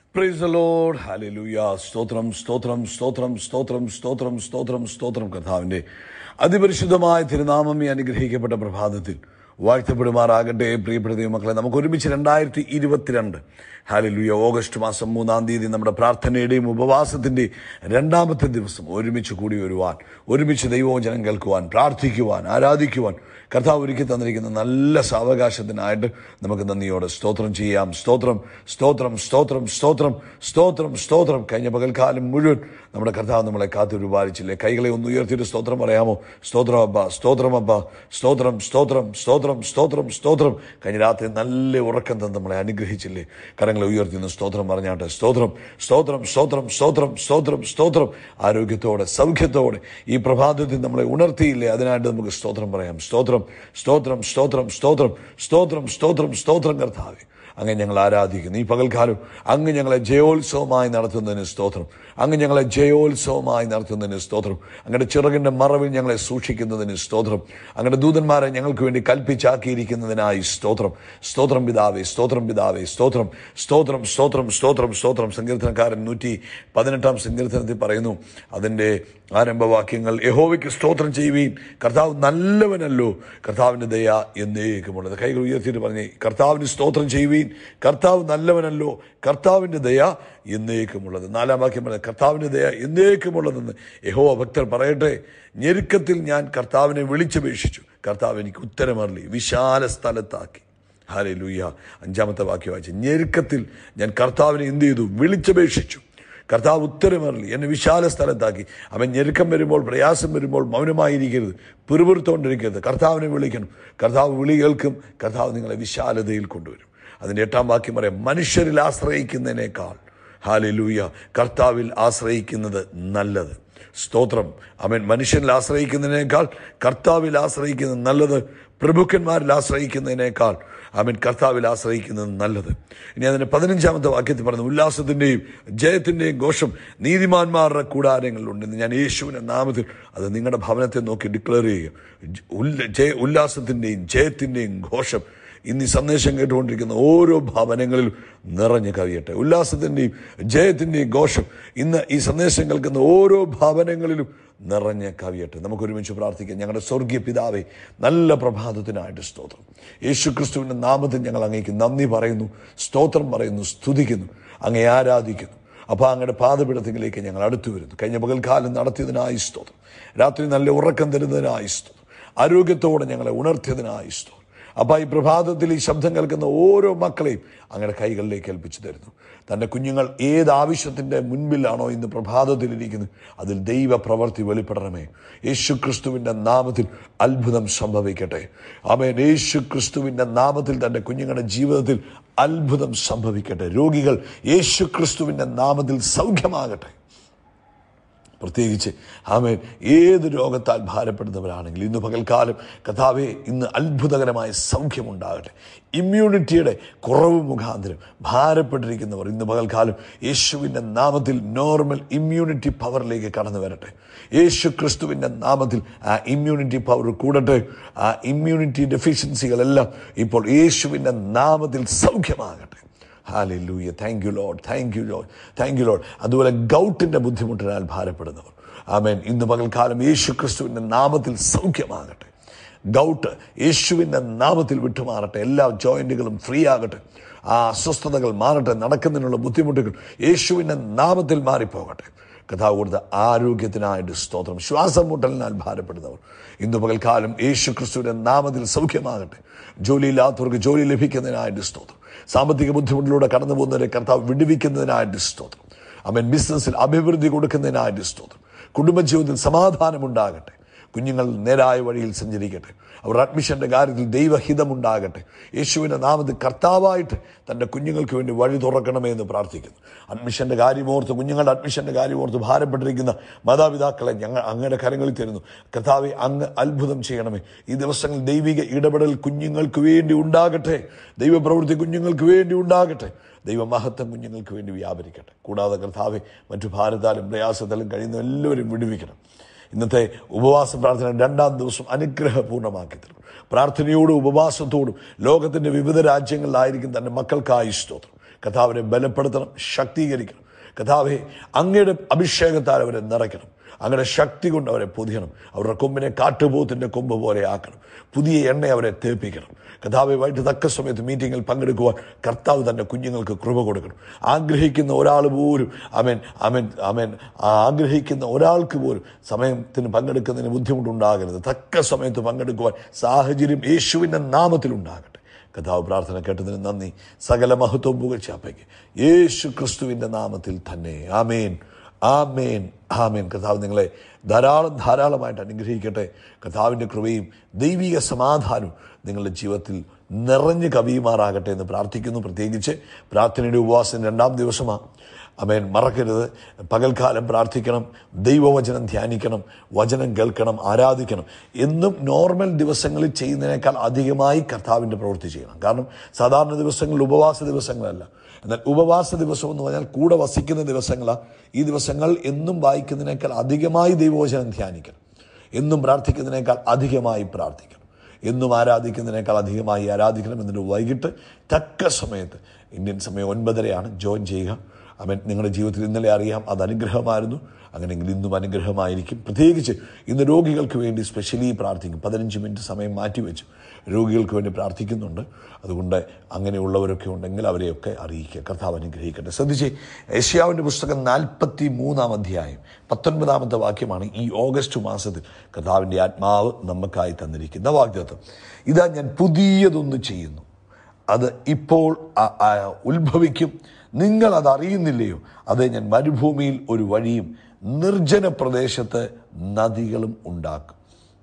price load ഹാലൂയ സ്തോത്രം സ്തോത്രം സ്തോത്രം സ്തോത്രം സ്തോത്രം സ്തോത്രം സ്തോത്രം കർത്താവിന്റെ അതിപരിശുദ്ധമായ തിരുനാമം ഈ അനുഗ്രഹിക്കപ്പെട്ട പ്രഭാതത്തിൽ വാഴ്ത്തപ്പെടുമാറാകട്ടെ പ്രിയപ്പെട്ട ദൈവമക്കളെ നമുക്ക് ഒരുമിച്ച് രണ്ടായിരത്തി ഇരുപത്തിരണ്ട് ഹാലലുയ ഓഗസ്റ്റ് മാസം മൂന്നാം തീയതി നമ്മുടെ പ്രാർത്ഥനയുടെയും ഉപവാസത്തിന്റെയും രണ്ടാമത്തെ ദിവസം ഒരുമിച്ച് കൂടി വരുവാൻ ഒരുമിച്ച് ദൈവവചനം കേൾക്കുവാൻ പ്രാർത്ഥിക്കുവാൻ ആരാധിക്കുവാൻ കർത്താവ് ഒരുക്കി തന്നിരിക്കുന്ന നല്ല സാവകാശത്തിനായിട്ട് നമുക്ക് നന്ദിയോടെ സ്തോത്രം ചെയ്യാം സ്തോത്രം സ്തോത്രം സ്തോത്രം സ്തോത്രം സ്തോത്രം സ്തോത്രം കഴിഞ്ഞ പകൽക്കാലം മുഴുവൻ നമ്മുടെ കർത്താവ് നമ്മളെ കാത്തുരുപാലിച്ചില്ലേ കൈകളെ ഒന്ന് ഉയർത്തിയിട്ട് സ്തോത്രം പറയാമോ സ്തോത്രം അബ്ബ സ്തോത്രം അബ്ബ സ്തോത്രം സ്തോത്രം സ്തോത്രം സ്തോത്രം സ്തോത്രം കഴിഞ്ഞ രാത്രി നല്ല ഉറക്കം തന്ന് നമ്മളെ അനുഗ്രഹിച്ചില്ലേ കരങ്ങളെ ഉയർത്തി നിന്ന് സ്തോത്രം പറഞ്ഞാട്ടെ സ്തോത്രം സ്തോത്രം സ്തോത്രം സ്തോത്രം സ്തോത്രം സ്തോത്രം ആരോഗ്യത്തോടെ സൗഖ്യത്തോടെ ഈ പ്രഭാതത്തിൽ നമ്മളെ ഉണർത്തിയില്ലേ അതിനായിട്ട് നമുക്ക് സ്തോത്രം പറയാം സ്തോത്രം സ്തോത്രം സ്തോത്രം സ്തോത്രം സ്തോത്രം സ്തോത്രം സ്തോത്രം കർത്താവേ അങ്ങ് ഞങ്ങൾ ആരാധിക്കുന്നു ഈ പകൽക്കാലം അങ്ങ് ഞങ്ങളെ ജയോത്സവമായി നടത്തുന്നതിന് സ്തോത്രം അങ്ങ് ഞങ്ങളെ ജയോത്സവമായി നടത്തുന്നതിന് സ്തോത്രം അങ്ങയുടെ ചിറകിന്റെ മറവിൽ ഞങ്ങളെ സൂക്ഷിക്കുന്നതിന് സ്തോത്രം അങ്ങയുടെ ദൂതന്മാരെ ഞങ്ങൾക്ക് വേണ്ടി കൽപ്പിച്ചാക്കിയിരിക്കുന്നതിനായി സ്തോത്രം സ്തോത്രം പിതാവേ സ്തോത്രം പിതാവേ സ്തോത്രം സ്തോത്രം സ്തോത്രം സ്തോത്രം സ്തോത്രം സങ്കീർത്തനക്കാരൻ നൂറ്റി പതിനെട്ടാം സങ്കീർത്തനത്തിൽ പറയുന്നു അതിൻ്റെ ആരംഭവാക്യങ്ങൾ യഹോവയ്ക്ക് സ്തോത്രം ചെയ്യുവീൻ കർത്താവ് നല്ലവനല്ലോ കർത്താവിൻ്റെ ദയ എന്നേക്കുമുള്ളത് കൈകൾ ഉയർത്തിയിട്ട് പറഞ്ഞേ കർത്താവിന് സ്തോത്രം ചെയ്യുവീൻ കർത്താവ് നല്ലവനല്ലോ കർത്താവിൻ്റെ ദയ എന്നേക്കുമുള്ളത് നാലാം വാക്യം പറഞ്ഞത് കർത്താവിൻ്റെ ദയ എന്നേക്കുമുള്ളതെന്ന് യഹോവ ഭക്തർ പറയട്ടെ ഞെരുക്കത്തിൽ ഞാൻ കർത്താവിനെ വിളിച്ചപേക്ഷിച്ചു കർത്താവ് എനിക്ക് ഉത്തരമറിലി വിശാല സ്ഥലത്താക്കി ഹാലേ ലൂയ അഞ്ചാമത്തെ വാക്യം വായിച്ചു ഞെരുക്കത്തിൽ ഞാൻ കർത്താവിനെ എന്ത് ചെയ്തു വിളിച്ചപേക്ഷിച്ചു കർത്താവ് ഉത്തരമറിലി എന്നെ വിശാല സ്ഥലത്താക്കി അവൻ ഞെരുക്കം വരുമ്പോൾ പ്രയാസം വരുമ്പോൾ മൗനമായിരിക്കരുത് പിറുപിറുത്തോണ്ടിരിക്കരുത് കർത്താവിനെ വിളിക്കണം കർത്താവ് വിളി കേൾക്കും കർത്താവ് നിങ്ങളെ വിശാലതയിൽ കൊണ്ടുവരും അതിൻ്റെ എട്ടാം വാക്യം പറയാം മനുഷ്യരിൽ ആശ്രയിക്കുന്നതിനേക്കാൾ ഹാലലൂയ കർത്താവിൽ ആശ്രയിക്കുന്നത് നല്ലത് സ്തോത്രം അവൻ മനുഷ്യനിൽ ആശ്രയിക്കുന്നതിനേക്കാൾ കർത്താവിൽ ആശ്രയിക്കുന്നത് നല്ലത് പ്രഭുക്കന്മാരിൽ ആശ്രയിക്കുന്നതിനേക്കാൾ അവൻ കർത്താവിൽ ആശ്രയിക്കുന്നത് നല്ലത് ഇനി അതിന്റെ പതിനഞ്ചാമത്തെ വാക്യത്തിൽ പറഞ്ഞു ഉല്ലാസത്തിന്റെയും ജയത്തിന്റെയും ഘോഷം നീതിമാന്മാരുടെ കൂടാരങ്ങളിലുണ്ട് ഇന്ന് ഞാൻ യേശുവിന്റെ നാമത്തിൽ അത് നിങ്ങളുടെ ഭവനത്തെ നോക്കി ഡിക്ലെയർ ചെയ്യുക ഉല്ല ജയ ഉല്ലാസത്തിന്റെയും ജയത്തിന്റെയും ഘോഷം ഇന്ന് ഈ സന്ദേശം കേട്ടുകൊണ്ടിരിക്കുന്ന ഓരോ ഭവനങ്ങളിലും നിറഞ്ഞു കവിയട്ടെ ഉല്ലാസത്തിന്റെയും ജയത്തിന്റെയും ഘോഷം ഇന്ന് ഈ സന്ദേശം കേൾക്കുന്ന ഓരോ ഭവനങ്ങളിലും നിറഞ്ഞ കവിയട്ടെ നമുക്ക് ഒരുമിച്ച് പ്രാർത്ഥിക്കാം ഞങ്ങളുടെ സ്വർഗീയ പിതാവെ നല്ല പ്രഭാതത്തിനായിട്ട് സ്തോത്രം യേശു ക്രിസ്തുവിന്റെ നാമത്തിൽ ഞങ്ങൾ അങ്ങേക്ക് നന്ദി പറയുന്നു സ്തോത്രം പറയുന്നു സ്തുതിക്കുന്നു അങ്ങേ ആരാധിക്കുന്നു അപ്പോൾ അങ്ങയുടെ പാദപീഠത്തിലേക്ക് ഞങ്ങൾ അടുത്തു വരുന്നു കഴിഞ്ഞ പകൽക്കാലം നടത്തിയതിനായി സ്തോത്രം രാത്രി നല്ല ഉറക്കം തരുന്നതിനായി സ്തോത്രം ആരോഗ്യത്തോടെ ഞങ്ങളെ ഉണർത്തിയതിനായി സ്തോത്രം അപ്പൊ ഈ പ്രഭാതത്തിൽ ഈ ശബ്ദം കേൾക്കുന്ന ഓരോ മക്കളെയും അങ്ങയുടെ കൈകളിലേക്ക് ഏൽപ്പിച്ചു തരുന്നു തൻ്റെ കുഞ്ഞുങ്ങൾ ഏത് ആവശ്യത്തിൻ്റെ മുൻപിലാണോ ഇന്ന് പ്രഭാതത്തിലിരിക്കുന്നത് അതിൽ ദൈവ പ്രവർത്തി വെളിപ്പെടണമേ യേശു ക്രിസ്തുവിൻ്റെ നാമത്തിൽ അത്ഭുതം സംഭവിക്കട്ടെ അവൻ യേശു ക്രിസ്തുവിൻ്റെ നാമത്തിൽ തൻ്റെ കുഞ്ഞുങ്ങളുടെ ജീവിതത്തിൽ അത്ഭുതം സംഭവിക്കട്ടെ രോഗികൾ യേശു ക്രിസ്തുവിൻ്റെ നാമത്തിൽ സൗഖ്യമാകട്ടെ പ്രത്യേകിച്ച് ആമേൻ ഏത് രോഗത്താൽ ഭാരപ്പെടുന്നവരാണെങ്കിൽ ഇന്ന് പകൽക്കാലം കഥാവെ ഇന്ന് അത്ഭുതകരമായ സൗഖ്യമുണ്ടാകട്ടെ ഇമ്മ്യൂണിറ്റിയുടെ കുറവ് മുഖാന്തരം ഭാരപ്പെട്ടിരിക്കുന്നവർ ഇന്ന് പകൽക്കാലം യേശുവിൻ്റെ നാമത്തിൽ നോർമൽ ഇമ്മ്യൂണിറ്റി പവറിലേക്ക് കടന്നു വരട്ടെ യേശു ക്രിസ്തുവിൻ്റെ നാമത്തിൽ ആ ഇമ്മ്യൂണിറ്റി പവർ കൂടട്ടെ ആ ഇമ്മ്യൂണിറ്റി ഡെഫിഷ്യൻസികളെല്ലാം ഇപ്പോൾ യേശുവിൻ്റെ നാമത്തിൽ സൗഖ്യമാകട്ടെ hallelujah thank you lord thank you lord thank you lord അതുപോലെ ഗൗട്ടിന്റെ ബുദ്ധിമുട്ടിനാൽ ഭാരപ്പെടുന്നവർ ആമേൻ ഇന്ന് പകൽക്കാലം യേശു ക്രിസ്തുവിന്റെ നാമത്തിൽ സൗഖ്യമാകട്ടെ ഗൗട്ട് യേശുവിന്റെ നാമത്തിൽ വിട്ടുമാറട്ടെ എല്ലാ ജോയിന്റുകളും ഫ്രീ ആകട്ടെ ആ അസ്വസ്ഥതകൾ മാറട്ടെ നടക്കുന്നതിനുള്ള ബുദ്ധിമുട്ടുകൾ യേശുവിന്റെ നാമത്തിൽ മാറിപ്പോകട്ടെ കഥാവ് കൊടുത്ത ആരോഗ്യത്തിനായിട്ട് സ്തോത്രം ശ്വാസം മുട്ടലിനാൽ ഭാരപ്പെടുന്നവർ ഇന്ന് പകൽക്കാലം യേശു ക്രിസ്തുവിന്റെ നാമത്തിൽ സൗഖ്യമാകട്ടെ ജോലിയില്ലാത്തവർക്ക് ജോലി ലഭിക്കുന്നതിനായിട്ട് സ്തോത്രം സാമ്പത്തിക ബുദ്ധിമുട്ടിലൂടെ കടന്നു പോകുന്നവരെ കർത്താവ് വിടുവിക്കുന്നതിനായിട്ട് സ്തോത്രം അവൻ ബിസിനസ്സിൽ അഭിവൃദ്ധി കൊടുക്കുന്നതിനായിട്ട് സ്തോത്രം കുടുംബജീവിതത്തിൽ സമാധാനമുണ്ടാകട്ടെ കുഞ്ഞുങ്ങൾ നേരായ വഴിയിൽ സഞ്ചരിക്കട്ടെ അവർ അഡ്മിഷന്റെ കാര്യത്തിൽ ദൈവഹിതമുണ്ടാകട്ടെ യേശുവിൻ്റെ നാമത്തിൽ കർത്താവായിട്ട് തൻ്റെ കുഞ്ഞുങ്ങൾക്ക് വേണ്ടി വഴി തുറക്കണമേ എന്ന് പ്രാർത്ഥിക്കുന്നു അഡ്മിഷന്റെ കാര്യമോർത്ത് കുഞ്ഞുങ്ങളുടെ അഡ്മിഷന്റെ കാര്യമോർത്ത് ഭാരപ്പെട്ടിരിക്കുന്ന മാതാപിതാക്കളെ ഞങ്ങൾ അങ്ങയുടെ കരങ്ങളിൽ തരുന്നു കർത്താവെ അങ്ങ് അത്ഭുതം ചെയ്യണമേ ഈ ദിവസങ്ങളിൽ ദൈവിക ഇടപെടൽ കുഞ്ഞുങ്ങൾക്ക് വേണ്ടി ഉണ്ടാകട്ടെ ദൈവപ്രവൃത്തി കുഞ്ഞുങ്ങൾക്ക് വേണ്ടി ഉണ്ടാകട്ടെ ദൈവമഹത്വം കുഞ്ഞുങ്ങൾക്ക് വേണ്ടി വ്യാപരിക്കട്ടെ കൂടാതെ കർത്താവെ മറ്റു ഭാരതാലും പ്രയാസത്തിലും കഴിയുന്ന എല്ലാവരും വിടുവിക്കണം ഇന്നത്തെ ഉപവാസ പ്രാർത്ഥന രണ്ടാം ദിവസം അനുഗ്രഹപൂർണ്ണമാക്കി തരും പ്രാർത്ഥനയോടും ഉപവാസത്തോടും ലോകത്തിന്റെ വിവിധ രാജ്യങ്ങളിലായിരിക്കും തന്റെ മക്കൾക്കായി സ്തോത്രം കഥാവിനെ ബലപ്പെടുത്തണം ശക്തീകരിക്കണം കഥാവെ അങ്ങയുടെ അഭിഷേകത്താൽ അവരെ നിറയ്ക്കണം അങ്ങയുടെ ശക്തി കൊണ്ട് അവരെ പൊതിയണം അവരുടെ കൊമ്പിനെ കാട്ടുപോത്തിന്റെ കൊമ്പ് പോലെ ആക്കണം പുതിയ എണ്ണ അവരെ തേപ്പിക്കണം കഥാവെ വൈകിട്ട് തക്ക സമയത്ത് മീറ്റിങ്ങിൽ പങ്കെടുക്കുവാൻ കർത്താവ് തന്റെ കുഞ്ഞുങ്ങൾക്ക് കൃപ കൊടുക്കണം ആഗ്രഹിക്കുന്ന ഒരാൾ പോലും അമേൻ അമേൻ അമേൻ ആഗ്രഹിക്കുന്ന ഒരാൾക്ക് പോലും സമയത്തിന് പങ്കെടുക്കുന്നതിന് ബുദ്ധിമുട്ടുണ്ടാകരുത് തക്ക സമയത്ത് പങ്കെടുക്കുവാൻ സാഹചര്യം യേശുവിൻ്റെ നാമത്തിലുണ്ടാകട്ടെ കഥാവ് പ്രാർത്ഥന കേട്ടതിന് നന്ദി സകല മഹത്വം പുകഴ്ചാപ്പയ്ക്ക് യേശു ക്രിസ്തുവിൻ്റെ നാമത്തിൽ തന്നെ ആമേൻ ആമേൻ ആമേൻ കഥാവ് നിങ്ങളെ ധാരാളം ധാരാളമായിട്ട് അനുഗ്രഹിക്കട്ടെ കഥാവിൻ്റെ കൃപയും ദൈവിക സമാധാനവും നിങ്ങളുടെ ജീവിതത്തിൽ നിറഞ്ഞു കവിയുമാറാകട്ടെ എന്ന് പ്രാർത്ഥിക്കുന്നു പ്രത്യേകിച്ച് പ്രാർത്ഥനയുടെ ഉപവാസം രണ്ടാം ദിവസമാണ് അമേൻ മറക്കരുത് പകൽക്കാലം പ്രാർത്ഥിക്കണം ദൈവവചനം ധ്യാനിക്കണം വചനം കേൾക്കണം ആരാധിക്കണം എന്നും നോർമൽ ദിവസങ്ങളിൽ ചെയ്യുന്നതിനേക്കാൾ അധികമായി കർത്താവിൻ്റെ പ്രവൃത്തി ചെയ്യണം കാരണം സാധാരണ ദിവസങ്ങളിൽ ഉപവാസ ദിവസങ്ങളല്ല എന്നാൽ ഉപവാസ ദിവസം എന്ന് പറഞ്ഞാൽ കൂടെ വസിക്കുന്ന ദിവസങ്ങളാണ് ഈ ദിവസങ്ങൾ എന്നും വായിക്കുന്നതിനേക്കാൾ അധികമായി ദൈവവചനം ധ്യാനിക്കണം എന്നും പ്രാർത്ഥിക്കുന്നതിനേക്കാൾ അധികമായി പ്രാർത്ഥിക്കണം എന്നും ആരാധിക്കുന്നതിനേക്കാൾ അധികമായി ആരാധിക്കണം എന്നിട്ട് വൈകിട്ട് തക്ക സമയത്ത് ഇന്ത്യൻ സമയം ഒൻപതരയാണ് ജോയിൻ ചെയ്യുക അവൻ നിങ്ങളുടെ ജീവിതത്തിൽ ഇന്നലെ അറിയാം അത് അനുഗ്രഹമായിരുന്നു അങ്ങനെയെങ്കിൽ ഇന്നും അനുഗ്രഹമായിരിക്കും പ്രത്യേകിച്ച് ഇന്ന് രോഗികൾക്ക് വേണ്ടി സ്പെഷ്യലി പ്രാർത്ഥിക്കും പതിനഞ്ച് മിനിറ്റ് സമയം മാറ്റിവെച്ച് രോഗികൾക്ക് വേണ്ടി പ്രാർത്ഥിക്കുന്നുണ്ട് അതുകൊണ്ട് അങ്ങനെയുള്ളവരൊക്കെ ഉണ്ടെങ്കിൽ അവരെയൊക്കെ അറിയിക്കുക കർത്താവ് അനുഗ്രഹിക്കട്ടെ ശ്രദ്ധിച്ച് ഏഷ്യാവിൻ്റെ പുസ്തകം നാൽപ്പത്തി മൂന്നാം അധ്യായം പത്തൊൻപതാമത്തെ വാക്യമാണ് ഈ ഓഗസ്റ്റ് മാസത്തിൽ കർത്താവിൻ്റെ ആത്മാവ് നമുക്കായി തന്നിരിക്കുന്ന വാഗ്ദത്വം ഇതാ ഞാൻ പുതിയതൊന്ന് ചെയ്യുന്നു അത് ഇപ്പോൾ അ- അ- ഉത്ഭവിക്കും നിങ്ങൾ അത് അറിയുന്നില്ലയോ അത് ഞാൻ മരുഭൂമിയിൽ ഒരു വഴിയും നിർജ്ജന പ്രദേശത്ത് നദികളും ഉണ്ടാക്കും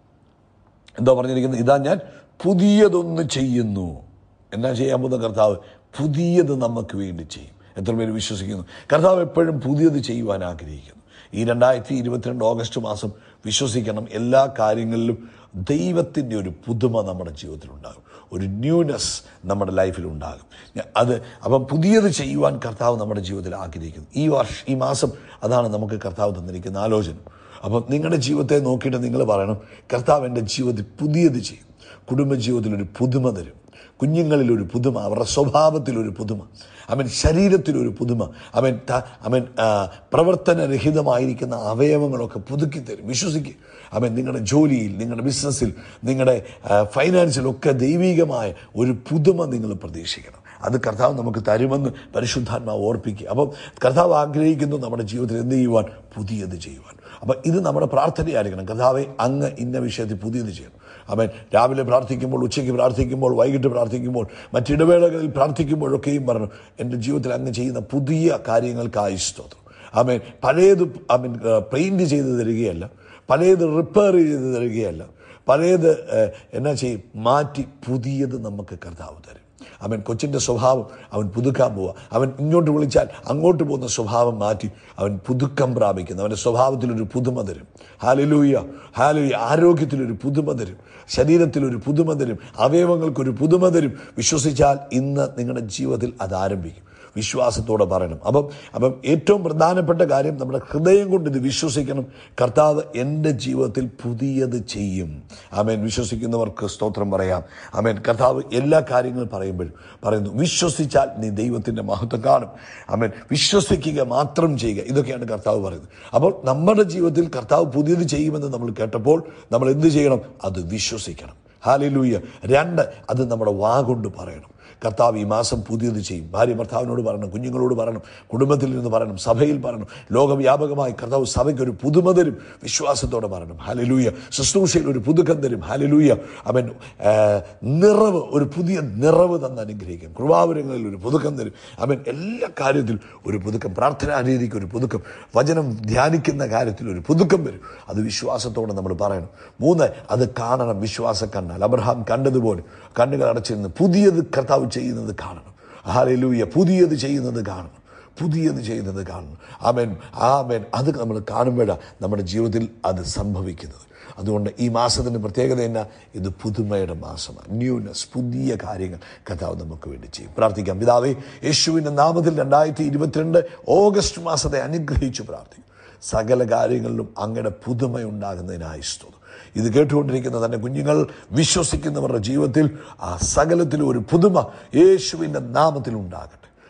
എന്താ പറഞ്ഞിരിക്കുന്നത് ഇതാ ഞാൻ പുതിയതൊന്ന് ചെയ്യുന്നു എന്നാ ചെയ്യാൻ പോകുന്ന കർത്താവ് പുതിയത് നമുക്ക് വേണ്ടി ചെയ്യും എത്ര പേര് വിശ്വസിക്കുന്നു കർത്താവ് എപ്പോഴും പുതിയത് ചെയ്യുവാൻ ആഗ്രഹിക്കുന്നു ഈ രണ്ടായിരത്തി ഇരുപത്തിരണ്ട് ഓഗസ്റ്റ് മാസം വിശ്വസിക്കണം എല്ലാ കാര്യങ്ങളിലും ദൈവത്തിൻ്റെ ഒരു പുതുമ നമ്മുടെ ജീവിതത്തിൽ ഉണ്ടാകും ഒരു ന്യൂനെസ് നമ്മുടെ ലൈഫിൽ ഉണ്ടാകും ഞ- അത് അപ്പം പുതിയത് ചെയ്യുവാൻ കർത്താവ് നമ്മുടെ ജീവിതത്തിൽ ആഗ്രഹിക്കുന്നു ഈ വർഷം ഈ മാസം അതാണ് നമുക്ക് കർത്താവ് തന്നിരിക്കുന്ന ആലോചന അപ്പം നിങ്ങളുടെ ജീവിതത്തെ നോക്കിയിട്ട് നിങ്ങൾ പറയണം കർത്താവ് എൻ്റെ ജീവിതത്തിൽ പുതിയത് ചെയ്യും കുടുംബജീവിതത്തിൽ ഒരു പുതുമ തരും കുഞ്ഞുങ്ങളിൽ ഒരു പുതുമ അവരുടെ സ്വഭാവത്തിൽ ഒരു പുതുമ അവൻ ശരീരത്തിലൊരു പുതുമ അവൻ ത- അവൻ ആ, പ്രവർത്തനരഹിതമായിരിക്കുന്ന അവയവങ്ങളൊക്കെ പുതുക്കി തരും വിശ്വസിക്കുക അവൻ നിങ്ങളുടെ ജോലിയിൽ നിങ്ങളുടെ ബിസിനസ്സിൽ നിങ്ങളുടെ ആ, ഫൈനാൻസിലൊക്കെ ദൈവികമായ ഒരു പുതുമ നിങ്ങൾ പ്രതീക്ഷിക്കണം അത് കർത്താവ് നമുക്ക് തരുമെന്ന് പരിശുദ്ധാത്മാവ് ഓർപ്പിക്കുക അപ്പം കർത്താവ് ആഗ്രഹിക്കുന്നു നമ്മുടെ ജീവിതത്തിൽ എന്ത് ചെയ്യുവാൻ പുതിയത് ചെയ്യുവാൻ അപ്പം ഇത് നമ്മുടെ പ്രാർത്ഥനയായിരിക്കണം കർത്താവെ അങ്ങ് ഇന്ന വിഷയത്തിൽ പുതിയത് ചെയ്യണം അവൻ രാവിലെ പ്രാർത്ഥിക്കുമ്പോൾ ഉച്ചയ്ക്ക് പ്രാർത്ഥിക്കുമ്പോൾ വൈകിട്ട് പ്രാർത്ഥിക്കുമ്പോൾ മറ്റിടവേളകളിൽ പ്രാർത്ഥിക്കുമ്പോഴൊക്കെയും പറഞ്ഞു എൻ്റെ ജീവിതത്തിൽ അങ്ങ് ചെയ്യുന്ന പുതിയ കാര്യങ്ങൾക്കായി സ്തോത്രം അവൻ പഴയത് അവൻ പെയിൻറ് ചെയ്ത് തരികയല്ല പഴയത് റിപ്പയർ ചെയ്ത് തരികയല്ല പഴയത് ഏഹ്, എന്നാ ചെയ്യും മാറ്റി പുതിയത് നമുക്ക് കർത്താവ് തരും അവൻ കൊച്ചിൻ്റെ സ്വഭാവം അവൻ പുതുക്കാൻ പോവുക അവൻ ഇങ്ങോട്ട് വിളിച്ചാൽ അങ്ങോട്ട് പോകുന്ന സ്വഭാവം മാറ്റി അവൻ പുതുക്കം പ്രാപിക്കുന്നു അവൻ്റെ സ്വഭാവത്തിലൊരു പുതുമ തരും ഹാലലൂയ ഹാലൂയ ആരോഗ്യത്തിലൊരു പുതുമ തരും ശരീരത്തിലൊരു പുതുമ തരും അവയവങ്ങൾക്കൊരു പുതുമ തരും വിശ്വസിച്ചാൽ ഇന്ന് നിങ്ങളുടെ ജീവിതത്തിൽ അത് ആരംഭിക്കും വിശ്വാസത്തോടെ പറയണം അപ്പം അപ്പം ഏറ്റവും പ്രധാനപ്പെട്ട കാര്യം നമ്മുടെ ഹൃദയം കൊണ്ട് ഇത് വിശ്വസിക്കണം കർത്താവ് എൻ്റെ ജീവിതത്തിൽ പുതിയത് ചെയ്യും ആമേൻ വിശ്വസിക്കുന്നവർക്ക് സ്തോത്രം പറയാം ആമേൻ കർത്താവ് എല്ലാ കാര്യങ്ങളും പറയുമ്പോഴും പറയുന്നു വിശ്വസിച്ചാൽ നീ ദൈവത്തിൻ്റെ മഹത്വം കാണും ആമേൻ വിശ്വസിക്കുക മാത്രം ചെയ്യുക ഇതൊക്കെയാണ് കർത്താവ് പറയുന്നത് അപ്പോൾ നമ്മുടെ ജീവിതത്തിൽ കർത്താവ് പുതിയത് ചെയ്യുമെന്ന് നമ്മൾ കേട്ടപ്പോൾ നമ്മൾ എന്ത് ചെയ്യണം അത് വിശ്വസിക്കണം ഹാലിലൂയ രണ്ട് അത് നമ്മുടെ വാ കൊണ്ട് പറയണം കർത്താവ് ഈ മാസം പുതിയത് ചെയ്യും ഭാര്യ ഭർത്താവിനോട് പറയണം കുഞ്ഞുങ്ങളോട് പറയണം കുടുംബത്തിൽ നിന്ന് പറയണം സഭയിൽ പറയണം ലോകവ്യാപകമായി കർത്താവ് സഭയ്ക്ക് ഒരു പുതുമ തരും വിശ്വാസത്തോടെ പറയണം ഹാലലൂയ ശുശ്രൂഷയിൽ ഒരു പുതുക്കം തരും ഹാലലൂയ അവൻ ആ, നിറവ് ഒരു പുതിയ നിറവ് തന്ന് അനുഗ്രഹിക്കും കൃപാവരങ്ങളിൽ ഒരു പുതുക്കം തരും അവൻ എല്ലാ കാര്യത്തിലും ഒരു പുതുക്കം പ്രാർത്ഥനാ രീതിക്ക് ഒരു പുതുക്കം വചനം ധ്യാനിക്കുന്ന കാര്യത്തിൽ ഒരു പുതുക്കം വരും അത് വിശ്വാസത്തോടെ നമ്മൾ പറയണം മൂന്ന് അത് കാണണം വിശ്വാസ കണ്ണാൽ അബ്രഹാം കണ്ടതുപോലെ കണ്ണുകൾ അടച്ചിരുന്ന് പുതിയത് കർത്താവ് ചെയ്യുന്നത് കാണണം ഹാലലൂയ പുതിയത് ചെയ്യുന്നത് കാണണം പുതിയത് ചെയ്യുന്നത് കാണണം ആമേൻ ആമേൻ അത് നമ്മൾ കാണുമ്പോഴാണ് നമ്മുടെ ജീവിതത്തിൽ അത് സംഭവിക്കുന്നത് അതുകൊണ്ട് ഈ മാസത്തിൻ്റെ പ്രത്യേകത എന്നാ ഇത് പുതുമയുടെ മാസമാണ് ന്യൂനെസ് പുതിയ കാര്യങ്ങൾ കർത്താവ് നമുക്ക് വേണ്ടി ചെയ്യും പ്രാർത്ഥിക്കാം പിതാവേ യേശുവിൻ്റെ നാമത്തിൽ രണ്ടായിരത്തി ഇരുപത്തിരണ്ട് ഓഗസ്റ്റ് മാസത്തെ അനുഗ്രഹിച്ചു പ്രാർത്ഥിക്കും സകല കാര്യങ്ങളിലും അങ്ങയുടെ പുതുമയുണ്ടാകുന്നതിനായി സ്തുതി ഇത് കേട്ടുകൊണ്ടിരിക്കുന്ന തന്നെ കുഞ്ഞുങ്ങൾ വിശ്വസിക്കുന്നവരുടെ ജീവിതത്തിൽ ആ സകലത്തിലും ഒരു പുതുമ യേശുവിൻ്റെ നാമത്തിൽ ഉണ്ടാകട്ടെ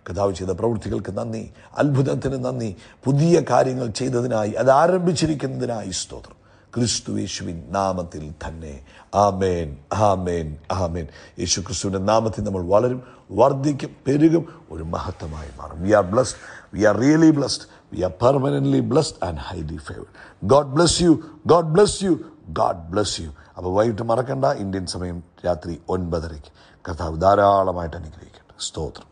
കഥാവ് ചെയ്ത പ്രവൃത്തികൾക്ക് നന്ദി അത്ഭുതത്തിന് നന്ദി പുതിയ കാര്യങ്ങൾ ചെയ്തതിനായി അത് ആരംഭിച്ചിരിക്കുന്നതിനായി സ്തോത്രം ക്രിസ്തു യേശുവിൻ നാമത്തിൽ തന്നെ ആമേൻ ആമേൻ ആമേൻ യേശു ക്രിസ്തുവിൻ്റെ നാമത്തിൽ നമ്മൾ വളരും വർദ്ധിക്കും പെരുകും ഒരു മഹത്വമായി മാറും we are blessed we are really blessed we are permanently blessed and highly favoured God bless you God bless you God bless you അപ്പോൾ വൈകിട്ട് മറക്കണ്ട ഇന്ത്യൻ സമയം രാത്രി ഒൻപതരയ്ക്ക് കഥാവ് ധാരാളമായിട്ട് അനുഗ്രഹിക്കട്ടെ സ്തോത്രം